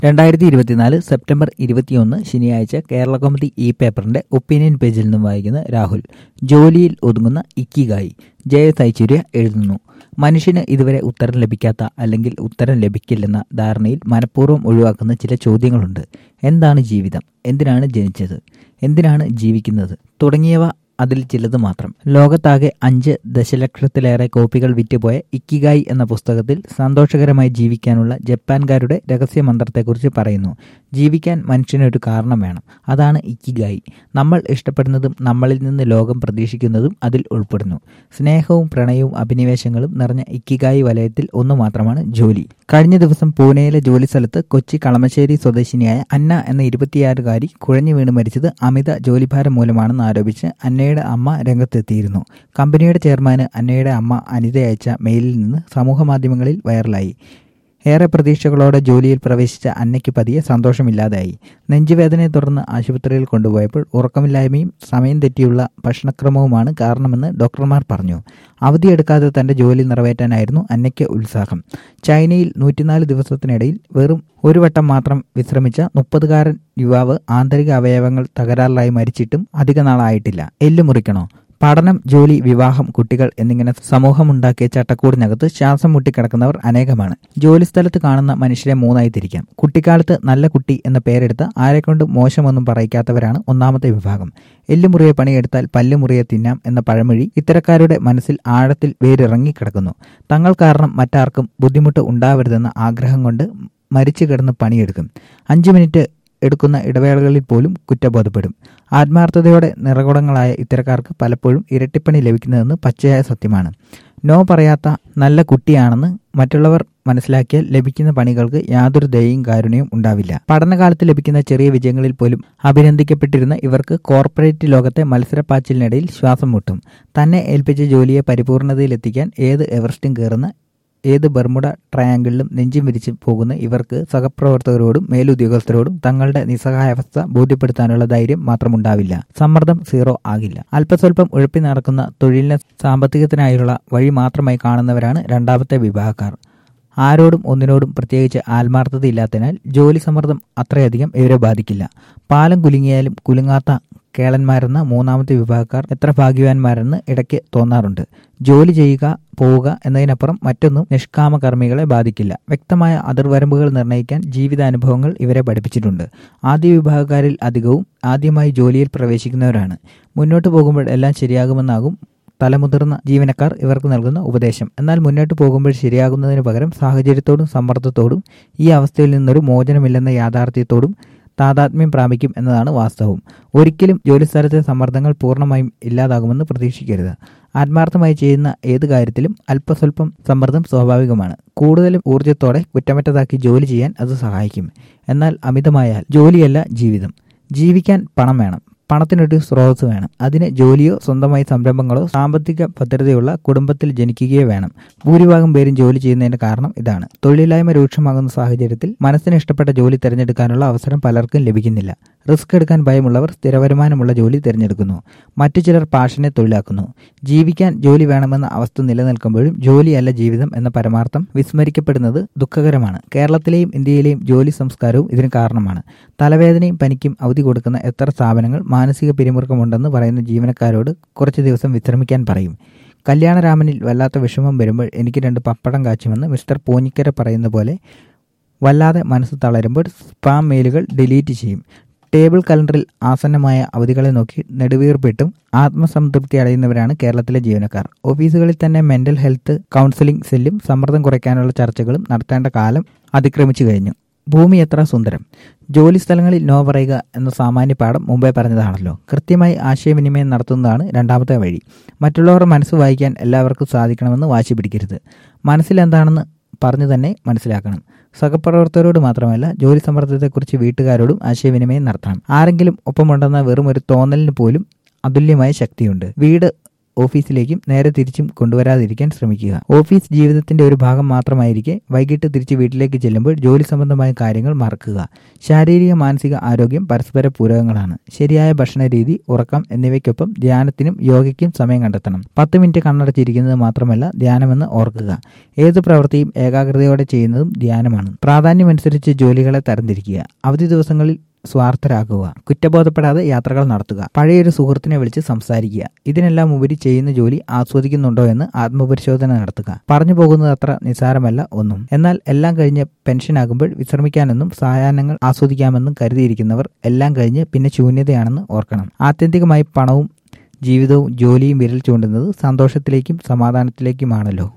രണ്ടായിരത്തി ഇരുപത്തിനാല് സെപ്റ്റംബർ ഇരുപത്തിയൊന്ന് ശനിയാഴ്ച കേരള കൗമുദി ഇ പേപ്പറിന്റെ ഒപ്പീനിയൻ പേജിൽ നിന്നും വായിക്കുന്ന രാഹുൽ ജോലിയിൽ ഒതുങ്ങുന്ന ഇക്കിഗായി ജയ ഐശ്വര്യ എഴുതുന്നു മനുഷ്യന് ഇതുവരെ ഉത്തരം ലഭിക്കാത്ത അല്ലെങ്കിൽ ഉത്തരം ലഭിക്കില്ലെന്ന ധാരണയിൽ മനഃപൂർവ്വം ഒഴിവാക്കുന്ന ചില ചോദ്യങ്ങളുണ്ട് എന്താണ് ജീവിതം എന്തിനാണ് ജനിച്ചത് എന്തിനാണ് ജീവിക്കുന്നത് തുടങ്ങിയവ അതിൽ ചിലത് മാത്രം ലോകത്താകെ അഞ്ച് ദശലക്ഷത്തിലേറെ കോപ്പികൾ വിറ്റുപോയ ഇക്കിഗായി എന്ന പുസ്തകത്തിൽ സന്തോഷകരമായി ജീവിക്കാനുള്ള ജപ്പാൻകാരുടെ രഹസ്യമന്ത്രത്തെക്കുറിച്ച് പറയുന്നു ജീവിക്കാൻ മനുഷ്യനൊരു കാരണം വേണം അതാണ് ഇക്കിഗായി നമ്മൾ ഇഷ്ടപ്പെടുന്നതും നമ്മളിൽ നിന്ന് ലോകം പ്രതീക്ഷിക്കുന്നതും അതിൽ ഉൾപ്പെടുന്നു സ്നേഹവും പ്രണയവും അഭിനിവേശങ്ങളും നിറഞ്ഞ ഇക്കിഗായി വലയത്തിൽ ഒന്നു മാത്രമാണ് ജോലി കഴിഞ്ഞ ദിവസം പൂനെയിലെ ജോലി സ്ഥലത്ത് കൊച്ചി കളമശ്ശേരി സ്വദേശിനിയായ അന്ന എന്ന ഇരുപത്തിയാറുകാരി കുഴഞ്ഞു വീണ് മരിച്ചത് അമിത ജോലിഭാരം മൂലമാണെന്ന് ആരോപിച്ച് അന്നയുടെ അമ്മ രംഗത്തെത്തിയിരുന്നു കമ്പനിയുടെ ചെയർമാന് അന്നയുടെ അമ്മ അനിത അയച്ച മെയിലിൽ നിന്ന് സമൂഹമാധ്യമങ്ങളിൽ വൈറലായി ഏറെ പ്രതീക്ഷകളോടെ ജോലിയിൽ പ്രവേശിച്ച അന്നയ്ക്ക് പതിയെ സന്തോഷമില്ലാതായി നെഞ്ചുവേദനയെ തുടർന്ന് ആശുപത്രിയിൽ കൊണ്ടുപോയപ്പോൾ ഉറക്കമില്ലായ്മയും സമയം തെറ്റിയുള്ള ഭക്ഷണക്രമവുമാണ് കാരണമെന്ന് ഡോക്ടർമാർ പറഞ്ഞു അവധിയെടുക്കാതെ തന്റെ ജോലി നിറവേറ്റാനായിരുന്നു അന്നയ്ക്ക് ഉത്സാഹം ചൈനയിൽ നൂറ്റിനാല് ദിവസത്തിനിടയിൽ വെറും ഒരു വട്ടം മാത്രം വിശ്രമിച്ച മുപ്പതുകാരൻ യുവാവ് ആന്തരിക അവയവങ്ങൾ തകരാറിലായി മരിച്ചിട്ടും അധിക നാളായിട്ടില്ല എല്ലു മുറിക്കണോ പഠനം ജോലി വിവാഹം കുട്ടികൾ എന്നിങ്ങനെ സമൂഹമുണ്ടാക്കിയ ചട്ടക്കൂടിനകത്ത് ശ്വാസം മുട്ടിക്കിടക്കുന്നവർ അനേകമാണ് ജോലിസ്ഥലത്ത് കാണുന്ന മനുഷ്യരെ മൂന്നായി തിരിക്കാം കുട്ടിക്കാലത്ത് നല്ല കുട്ടി എന്ന പേരെടുത്ത് ആരെക്കൊണ്ട് മോശമൊന്നും പറയിക്കാത്തവരാണ് ഒന്നാമത്തെ വിഭാഗം എല്ലുമുറിയെ പണിയെടുത്താൽ പല്ലുമുറിയെ തിന്നാം എന്ന പഴമൊഴി ഇത്തരക്കാരുടെ മനസ്സിൽ ആഴത്തിൽ വേരിറങ്ങിക്കിടക്കുന്നു തങ്ങൾ കാരണം മറ്റാർക്കും ബുദ്ധിമുട്ട് ഉണ്ടാവരുതെന്ന ആഗ്രഹം കൊണ്ട് മരിച്ചു കിടന്ന് പണിയെടുക്കും അഞ്ചു മിനിറ്റ് എടുക്കുന്ന ഇടവേളകളിൽ പോലും കുറ്റബോധപ്പെടും ആത്മാർത്ഥതയോടെ നിറകുടങ്ങളായ ഇത്തരക്കാർക്ക് പലപ്പോഴും ഇരട്ടിപ്പണി ലഭിക്കുന്നതെന്ന് പച്ചയായ സത്യമാണ് നോ പറയാത്ത നല്ല കുട്ടിയാണെന്ന് മറ്റുള്ളവർ മനസ്സിലാക്കിയാൽ ലഭിക്കുന്ന പണികൾക്ക് യാതൊരു ദയയും കാരുണ്യവും ഉണ്ടാവില്ല പഠനകാലത്ത് ലഭിക്കുന്ന ചെറിയ വിജയങ്ങളിൽ പോലും അഭിനന്ദിക്കപ്പെട്ടിരുന്ന ഇവർക്ക് കോർപ്പറേറ്റ് ലോകത്തെ മത്സരപ്പാച്ചിലിനിടയിൽ ശ്വാസം മുട്ടും തന്നെ ഏൽപ്പിച്ച ജോലിയെ പരിപൂർണതയിലെത്തിക്കാൻ ഏത് എവറസ്റ്റും കയറുന്ന ഏത് ബർമുഡ ട്രയാങ്കിളിലും നെഞ്ചും വിരിച്ച് പോകുന്ന ഇവർക്ക് സഹപ്രവർത്തകരോടും മേലുദ്യോഗസ്ഥരോടും തങ്ങളുടെ നിസ്സഹായാവസ്ഥ ബോധ്യപ്പെടുത്താനുള്ള ധൈര്യം മാത്രമുണ്ടാവില്ല സമ്മർദ്ദം സീറോ ആകില്ല അല്പസ്വല്പം ഉഴപ്പി നടക്കുന്ന തൊഴിലിനെ സാമ്പത്തികത്തിനായുള്ള വഴി മാത്രമായി കാണുന്നവരാണ് രണ്ടാമത്തെ വിഭാഗക്കാർ ആരോടും ഒന്നിനോടും പ്രത്യേകിച്ച് ആത്മാർത്ഥതയില്ലാത്തതിനാൽ ജോലി സമ്മർദ്ദം അത്രയധികം ഇവരെ ബാധിക്കില്ല പാലം കുലുങ്ങിയാലും കുലുങ്ങാത്ത കേളന്മാരെന്ന മൂന്നാമത്തെ വിഭാഗക്കാർ എത്ര ഭാഗ്യവാന്മാരെന്ന് ഇടയ്ക്ക് തോന്നാറുണ്ട് ജോലി ചെയ്യുക പോവുക എന്നതിനപ്പുറം മറ്റൊന്നും നിഷ്കാമകർമ്മികളെ ബാധിക്കില്ല വ്യക്തമായ അതിർവരമ്പുകൾ നിർണ്ണയിക്കാൻ ജീവിതാനുഭവങ്ങൾ ഇവരെ പഠിപ്പിച്ചിട്ടുണ്ട് ആദ്യ വിഭാഗക്കാരിൽ അധികവും ആദ്യമായി ജോലിയിൽ പ്രവേശിക്കുന്നവരാണ് മുന്നോട്ട് പോകുമ്പോൾ എല്ലാം ശരിയാകുമെന്നാകും തലമുതിർന്ന ജീവനക്കാർ ഇവർക്ക് നൽകുന്ന ഉപദേശം എന്നാൽ മുന്നോട്ട് പോകുമ്പോൾ ശരിയാകുന്നതിന് പകരം സാഹചര്യത്തോടും സമ്മർദ്ദത്തോടും ഈ അവസ്ഥയിൽ നിന്നൊരു മോചനമില്ലെന്ന യാഥാർത്ഥ്യത്തോടും താതാത്മ്യം പ്രാപിക്കും എന്നതാണ് വാസ്തവം ഒരിക്കലും ജോലിസ്ഥലത്തെ സമ്മർദ്ദങ്ങൾ പൂർണ്ണമായും ഇല്ലാതാകുമെന്ന് പ്രതീക്ഷിക്കരുത് ആത്മാർത്ഥമായി ചെയ്യുന്ന ഏത് കാര്യത്തിലും അല്പസ്വല്പം സമ്മർദ്ദം സ്വാഭാവികമാണ് കൂടുതലും ഊർജ്ജത്തോടെ കുറ്റമറ്റതാക്കി ജോലി ചെയ്യാൻ അത് സഹായിക്കും എന്നാൽ അമിതമായാൽ ജോലിയല്ല ജീവിതം ജീവിക്കാൻ പണം വേണം പണത്തിനൊരു സ്രോതസ് വേണം അതിന് ജോലിയോ സ്വന്തമായി സംരംഭങ്ങളോ സാമ്പത്തിക ഭദ്രതയുള്ള കുടുംബത്തിൽ ജനിക്കുകയോ വേണം ഭൂരിഭാഗം പേരും ജോലി ചെയ്യുന്നതിന്റെ കാരണം ഇതാണ് തൊഴിലില്ലായ്മ രൂക്ഷമാകുന്ന സാഹചര്യത്തിൽ മനസ്സിന് ഇഷ്ടപ്പെട്ട ജോലി തിരഞ്ഞെടുക്കാനുള്ള അവസരം പലർക്കും ലഭിക്കുന്നില്ല റിസ്ക് എടുക്കാൻ ഭയമുള്ളവർ സ്ഥിരവരുമാനമുള്ള ജോലി തിരഞ്ഞെടുക്കുന്നു മറ്റു ചിലർ പാഷനെ തൊഴിലാക്കുന്നു ജീവിക്കാൻ ജോലി വേണമെന്ന അവസ്ഥ നിലനിൽക്കുമ്പോഴും ജോലിയല്ല ജീവിതം എന്ന പരമാർത്ഥം വിസ്മരിക്കപ്പെടുന്നത് ദുഃഖകരമാണ് കേരളത്തിലെയും ഇന്ത്യയിലെയും ജോലി സംസ്കാരവും ഇതിന് കാരണമാണ് തലവേദനയും പനിക്കും അവധി കൊടുക്കുന്ന എത്ര സ്ഥാപനങ്ങൾ മാനസിക പിരിമുറുക്കമുണ്ടെന്ന് പറയുന്ന ജീവനക്കാരോട് കുറച്ച് ദിവസം വിശ്രമിക്കാൻ പറയും കല്യാണരാമനിൽ വല്ലാത്ത വിഷമം വരുമ്പോൾ എനിക്ക് രണ്ട് പപ്പടം കാച്ചുമെന്ന് മിസ്റ്റർ പൂഞ്ഞിക്കര പറയുന്ന പോലെ വല്ലാതെ മനസ്സ് തളരുമ്പോൾ സ്പാം മെയിലുകൾ ഡിലീറ്റ് ചെയ്യും ടേബിൾ കലണ്ടറിൽ ആസന്നമായ അവധികളെ നോക്കി നെടുവീർപ്പിട്ടും ആത്മസംതൃപ്തി അടയുന്നവരാണ് കേരളത്തിലെ ജീവനക്കാർ ഓഫീസുകളിൽ തന്നെ മെന്റൽ ഹെൽത്ത് കൗൺസിലിംഗ് സെല്ലും സമ്മർദ്ദം കുറയ്ക്കാനുള്ള ചർച്ചകളും നടത്തേണ്ട കാലം അതിക്രമിച്ചു കഴിഞ്ഞു ഭൂമി എത്ര സുന്ദരം ജോലി സ്ഥലങ്ങളിൽ നോ പറയുക എന്ന സാമാന്യ പാഠം മുമ്പേ പറഞ്ഞതാണല്ലോ കൃത്യമായി ആശയവിനിമയം നടത്തുന്നതാണ് രണ്ടാമത്തെ വഴി മറ്റുള്ളവരുടെ മനസ്സ് വായിക്കാൻ എല്ലാവർക്കും സാധിക്കണമെന്ന് വാശി പിടിക്കരുത് മനസ്സിലെന്താണെന്ന് പറഞ്ഞു തന്നെ മനസ്സിലാക്കണം സഹപ്രവർത്തകരോട് മാത്രമല്ല ജോലി സമ്മർദ്ദത്തെക്കുറിച്ച് വീട്ടുകാരോടും ആശയവിനിമയം നടത്തണം ആരെങ്കിലും ഒപ്പമുണ്ടെന്ന വെറും ഒരു തോന്നലിന് പോലും അതുല്യമായ ശക്തിയുണ്ട് വീട് ഓഫീസിലേക്കും നേരെ തിരിച്ചും കൊണ്ടുവരാതിരിക്കാൻ ശ്രമിക്കുക ഓഫീസ് ജീവിതത്തിന്റെ ഒരു ഭാഗം മാത്രമായിരിക്കെ വൈകിട്ട് തിരിച്ച് വീട്ടിലേക്ക് ചെല്ലുമ്പോൾ ജോലി സംബന്ധമായ കാര്യങ്ങൾ മറക്കുക ശാരീരിക മാനസിക ആരോഗ്യം പരസ്പര പൂരകങ്ങളാണ് ശരിയായ ഭക്ഷണ രീതി ഉറക്കം എന്നിവയ്ക്കൊപ്പം ധ്യാനത്തിനും യോഗയ്ക്കും സമയം കണ്ടെത്തണം പത്ത് മിനിറ്റ് കണ്ണടച്ചിരിക്കുന്നത് മാത്രമല്ല ധ്യാനമെന്ന് ഓർക്കുക ഏത് പ്രവൃത്തിയും ഏകാഗ്രതയോടെ ചെയ്യുന്നതും ധ്യാനമാണ് പ്രാധാന്യമനുസരിച്ച് ജോലികളെ തരംതിരിക്കുക അവധി ദിവസങ്ങളിൽ സ്വാർത്ഥരാകുക കുറ്റബോധപ്പെടാതെ യാത്രകൾ നടത്തുക പഴയൊരു സുഹൃത്തിനെ വിളിച്ച് സംസാരിക്കുക ഇതിനെല്ലാം ഉപരി ചെയ്യുന്ന ജോലി ആസ്വദിക്കുന്നുണ്ടോ എന്ന് ആത്മപരിശോധന നടത്തുക പറഞ്ഞു പോകുന്നത് അത്ര നിസാരമല്ല ഒന്നും എന്നാൽ എല്ലാം കഴിഞ്ഞ് പെൻഷനാകുമ്പോൾ വിശ്രമിക്കാനെന്നും സായാഹ്നങ്ങൾ ആസ്വദിക്കാമെന്നും കരുതിയിരിക്കുന്നവർ എല്ലാം കഴിഞ്ഞ് പിന്നെ ശൂന്യതയാണെന്ന് ഓർക്കണം ആത്യന്തികമായി പണവും ജീവിതവും ജോലിയും വിരൽ ചൂണ്ടുന്നത് സന്തോഷത്തിലേക്കും സമാധാനത്തിലേക്കുമാണല്ലോ